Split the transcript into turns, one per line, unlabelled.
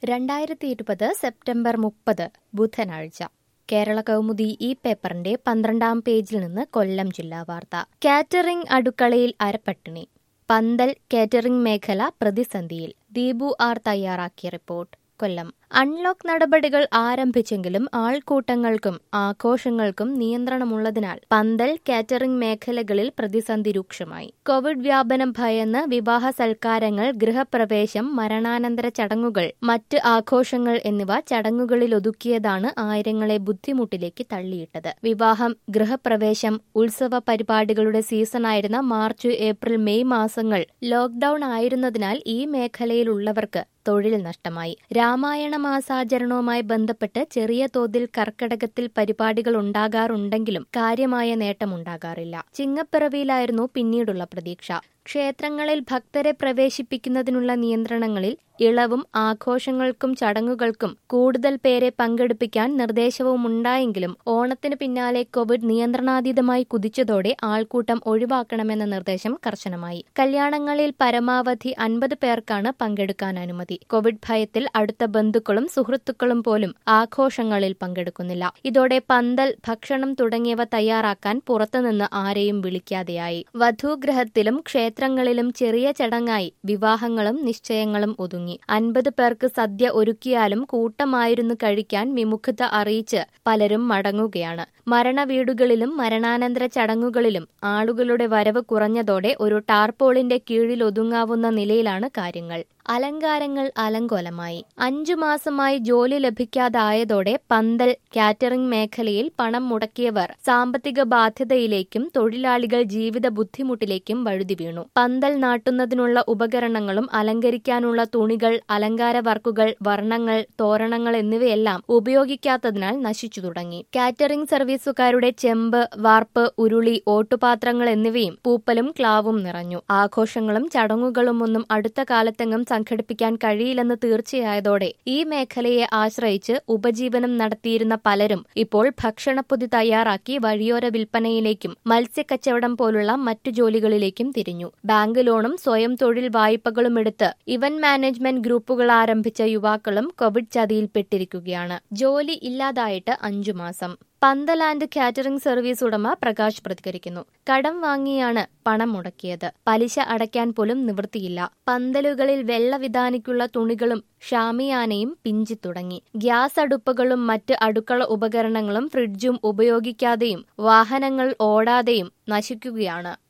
രണ്ടായിരത്തി ഇരുപത് സെപ്റ്റംബർ മുപ്പത് ബുധനാഴ്ച കേരള കൗമുദി ഈ പേപ്പറിന്റെ പന്ത്രണ്ടാം പേജിൽ നിന്ന് കൊല്ലം ജില്ലാ വാർത്ത കാറ്ററിംഗ് അടുക്കളയിൽ അരപ്പട്ടിണി പന്തൽ കാറ്ററിംഗ് മേഖല പ്രതിസന്ധിയിൽ ദീപു ആർ തയ്യാറാക്കിയ റിപ്പോർട്ട് കൊല്ലം അൺലോക്ക് നടപടികൾ ആരംഭിച്ചെങ്കിലും ആൾക്കൂട്ടങ്ങൾക്കും ആഘോഷങ്ങൾക്കും നിയന്ത്രണമുള്ളതിനാൽ പന്തൽ കാറ്ററിംഗ് മേഖലകളിൽ പ്രതിസന്ധി രൂക്ഷമായി കോവിഡ് വ്യാപനം ഭയന്ന് വിവാഹ സൽക്കാരങ്ങൾ ഗൃഹപ്രവേശം മരണാനന്തര ചടങ്ങുകൾ മറ്റ് ആഘോഷങ്ങൾ എന്നിവ ചടങ്ങുകളിൽ ഒതുക്കിയതാണ് ആയിരങ്ങളെ ബുദ്ധിമുട്ടിലേക്ക് തള്ളിയിട്ടത് വിവാഹം ഗൃഹപ്രവേശം ഉത്സവ പരിപാടികളുടെ സീസണായിരുന്ന മാർച്ച് ഏപ്രിൽ മെയ് മാസങ്ങൾ ലോക്ഡൌൺ ആയിരുന്നതിനാൽ ഈ മേഖലയിലുള്ളവർക്ക് തൊഴിൽ നഷ്ടമായി രാമായണ മാസാചരണവുമായി ബന്ധപ്പെട്ട് ചെറിയ തോതിൽ കർക്കടകത്തിൽ പരിപാടികൾ ഉണ്ടാകാറുണ്ടെങ്കിലും കാര്യമായ നേട്ടമുണ്ടാകാറില്ല ചിങ്ങപ്പിറവിയിലായിരുന്നു പിന്നീടുള്ള പ്രതീക്ഷ ക്ഷേത്രങ്ങളിൽ ഭക്തരെ പ്രവേശിപ്പിക്കുന്നതിനുള്ള നിയന്ത്രണങ്ങളിൽ ഇളവും ആഘോഷങ്ങൾക്കും ചടങ്ങുകൾക്കും കൂടുതൽ പേരെ പങ്കെടുപ്പിക്കാൻ നിർദ്ദേശവും ഉണ്ടായെങ്കിലും ഓണത്തിന് പിന്നാലെ കോവിഡ് നിയന്ത്രണാതീതമായി കുതിച്ചതോടെ ആൾക്കൂട്ടം ഒഴിവാക്കണമെന്ന നിർദ്ദേശം കർശനമായി കല്യാണങ്ങളിൽ പരമാവധി അൻപത് പേർക്കാണ് പങ്കെടുക്കാൻ അനുമതി കോവിഡ് ഭയത്തിൽ അടുത്ത ബന്ധുക്കളും സുഹൃത്തുക്കളും പോലും ആഘോഷങ്ങളിൽ പങ്കെടുക്കുന്നില്ല ഇതോടെ പന്തൽ ഭക്ഷണം തുടങ്ങിയവ തയ്യാറാക്കാൻ പുറത്തുനിന്ന് ആരെയും വിളിക്കാതെയായി വധൂഗ്രഹത്തിലും ക്ഷേത്രങ്ങളിലും ചെറിയ ചടങ്ങായി വിവാഹങ്ങളും നിശ്ചയങ്ങളും ഒതുങ്ങി അൻപത് പേർക്ക് സദ്യ ഒരുക്കിയാലും കൂട്ടമായിരുന്നു കഴിക്കാൻ വിമുഖത അറിയിച്ച് പലരും മടങ്ങുകയാണ് മരണവീടുകളിലും മരണാനന്തര ചടങ്ങുകളിലും ആളുകളുടെ വരവ് കുറഞ്ഞതോടെ ഒരു ടാർപോളിന്റെ കീഴിൽ ഒതുങ്ങാവുന്ന നിലയിലാണ് കാര്യങ്ങൾ അലങ്കാരങ്ങൾ അലങ്കോലമായി അഞ്ചു മാസമായി ജോലി ലഭിക്കാതായതോടെ പന്തൽ കാറ്ററിംഗ് മേഖലയിൽ പണം മുടക്കിയവർ സാമ്പത്തിക ബാധ്യതയിലേക്കും തൊഴിലാളികൾ ജീവിത ബുദ്ധിമുട്ടിലേക്കും വഴുതി വീണു പന്തൽ നാട്ടുന്നതിനുള്ള ഉപകരണങ്ങളും അലങ്കരിക്കാനുള്ള തുണികൾ അലങ്കാര വർക്കുകൾ വർണ്ണങ്ങൾ തോരണങ്ങൾ എന്നിവയെല്ലാം ഉപയോഗിക്കാത്തതിനാൽ നശിച്ചു തുടങ്ങി കാറ്ററിംഗ് സർവീസുകാരുടെ ചെമ്പ് വാർപ്പ് ഉരുളി ഓട്ടുപാത്രങ്ങൾ എന്നിവയും പൂപ്പലും ക്ലാവും നിറഞ്ഞു ആഘോഷങ്ങളും ചടങ്ങുകളും ഒന്നും അടുത്ത കാലത്തെങ്ങും സംഘടിപ്പിക്കാൻ കഴിയില്ലെന്ന് തീർച്ചയായതോടെ ഈ മേഖലയെ ആശ്രയിച്ച് ഉപജീവനം നടത്തിയിരുന്ന പലരും ഇപ്പോൾ ഭക്ഷണപ്പൊതി തയ്യാറാക്കി വഴിയോര വിൽപ്പനയിലേക്കും മത്സ്യക്കച്ചവടം പോലുള്ള മറ്റു ജോലികളിലേക്കും തിരിഞ്ഞു ബാങ്ക് ലോണും സ്വയം തൊഴിൽ വായ്പകളും എടുത്ത് ഇവന്റ് മാനേജ്മെന്റ് ഗ്രൂപ്പുകൾ ആരംഭിച്ച യുവാക്കളും കോവിഡ് ചതിയിൽപ്പെട്ടിരിക്കുകയാണ് ജോലി ഇല്ലാതായിട്ട് അഞ്ചു മാസം പന്തലാൻഡ് കാറ്ററിംഗ് സർവീസ് ഉടമ പ്രകാശ് പ്രതികരിക്കുന്നു കടം വാങ്ങിയാണ് പണം മുടക്കിയത് പലിശ അടയ്ക്കാൻ പോലും നിവൃത്തിയില്ല പന്തലുകളിൽ വെള്ളവിധാനിക്കുള്ള തുണികളും ഷാമിയാനയും പിഞ്ചി തുടങ്ങി ഗ്യാസ് അടുപ്പുകളും മറ്റ് അടുക്കള ഉപകരണങ്ങളും ഫ്രിഡ്ജും ഉപയോഗിക്കാതെയും വാഹനങ്ങൾ ഓടാതെയും നശിക്കുകയാണ്